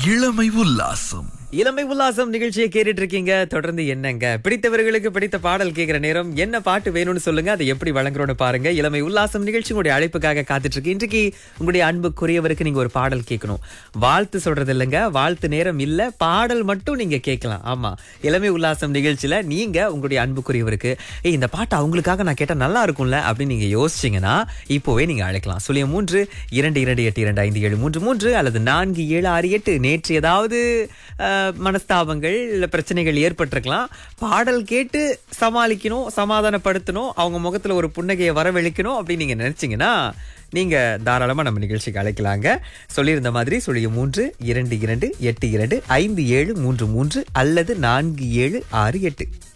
இளமை உல்லாசம் இளமை உல்லாசம் நிகழ்ச்சியை கேட்டுட்டு இருக்கீங்க தொடர்ந்து என்னங்க பிடித்தவர்களுக்கு பிடித்த பாடல் கேட்கிற நேரம் என்ன பாட்டு வேணும்னு சொல்லுங்க அதை எப்படி வழங்குறோம்னு பாருங்க இளமை உல்லாசம் நிகழ்ச்சி உங்களுடைய அழைப்புக்காக காத்துட்டு இருக்கு இன்றைக்கு உங்களுடைய அன்புக்குரியவருக்கு நீங்க ஒரு பாடல் கேட்கணும் வாழ்த்து சொல்றது இல்லைங்க வாழ்த்து நேரம் இல்ல பாடல் மட்டும் நீங்க கேட்கலாம் ஆமா இளமை உல்லாசம் நிகழ்ச்சியில நீங்க உங்களுடைய அன்புக்குரியவருக்கு ஏய் இந்த பாட்டு அவங்களுக்காக நான் கேட்டா நல்லா இருக்கும்ல அப்படின்னு நீங்க யோசிச்சீங்கன்னா இப்போவே நீங்க அழைக்கலாம் சுழிய மூன்று இரண்டு இரண்டு எட்டு இரண்டு ஐந்து ஏழு மூன்று மூன்று அல்லது நான்கு ஏழு ஆறு எட்டு நேற்று ஏதாவது அஹ், மனஸ்தாபங்கள் இல்ல பிரச்சனைகள் ஏற்பட்டிருக்கலாம் பாடல் கேட்டு சமாளிக்கணும் சமாதானப்படுத்தணும் அவங்க முகத்துல ஒரு புன்னகையை வரவழைக்கணும் அப்படின்னு நீங்க நினைச்சீங்கன்னா நீங்க தாராளமா நம்ம நிகழ்ச்சிக்கு அழைக்கலாங்க சொல்லியிருந்த மாதிரி சொல்லிய மூன்று இரண்டு இரண்டு எட்டு இரண்டு ஐந்து ஏழு மூன்று மூன்று அல்லது நான்கு ஏழு ஆறு எட்டு